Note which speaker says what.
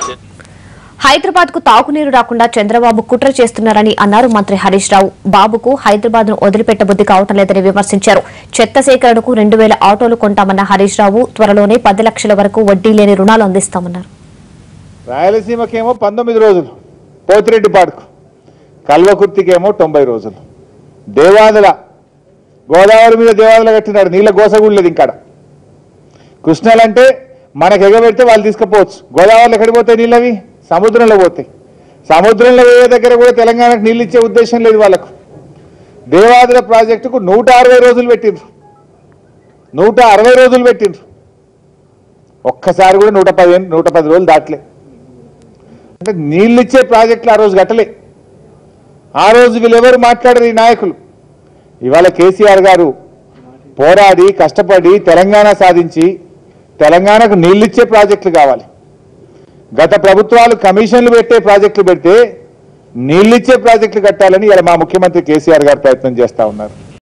Speaker 1: హైదరాబాద్ కు తాగునీరు రాకుండా చంద్రబాబు కుట్ర చేస్తున్నారని అన్నారు మంత్రి హరీష్ రావు బాబుకు హైదరాబాద్ ను వదిలిపెట్టబుద్ది కావటం లేదని విమర్శించారు చెత్త సేకరణకు రెండు వేల ఆటోలు కొంటామన్న హరీష్ రావు త్వరలోనే పది లక్షల వరకు వడ్డీ లేని రుణాలు అందిస్తామన్నారు
Speaker 2: రాయలసీమకేమో పంతొమ్మిది రోజులు పోతిరెడ్డిపాడుకు కల్వకుర్తికేమో తొంభై రోజులు దేవాదుల గోదావరి మీద దేవాదుల కట్టినాడు నీళ్ళ గోసగుళ్ళలేదు ఇంకాడ కృష్ణలంటే మనకు ఎగబెడితే వాళ్ళు తీసుకుపోవచ్చు గోదావరిలో ఎక్కడికి పోతాయి నీళ్ళవి సముద్రంలో పోతాయి సముద్రంలో పోయే దగ్గర కూడా తెలంగాణకు నీళ్ళు ఇచ్చే ఉద్దేశం లేదు వాళ్ళకు దేవాదుల ప్రాజెక్టుకు నూట అరవై రోజులు పెట్టిండ్రు నూట అరవై రోజులు పెట్టిండ్రు ఒక్కసారి కూడా నూట పదిహేను నూట పది రోజులు దాటలే అంటే నీళ్ళు ఇచ్చే ప్రాజెక్టులు ఆ రోజు కట్టలే ఆ రోజు వీళ్ళెవరు మాట్లాడరు ఈ నాయకులు ఇవాళ కేసీఆర్ గారు పోరాడి కష్టపడి తెలంగాణ సాధించి తెలంగాణకు నీళ్ళిచ్చే ప్రాజెక్టులు కావాలి గత ప్రభుత్వాలు కమిషన్లు పెట్టే ప్రాజెక్టులు పెడితే నీళ్ళిచ్చే ప్రాజెక్టులు కట్టాలని ఇలా మా ముఖ్యమంత్రి కేసీఆర్ గారు ప్రయత్నం చేస్తా ఉన్నారు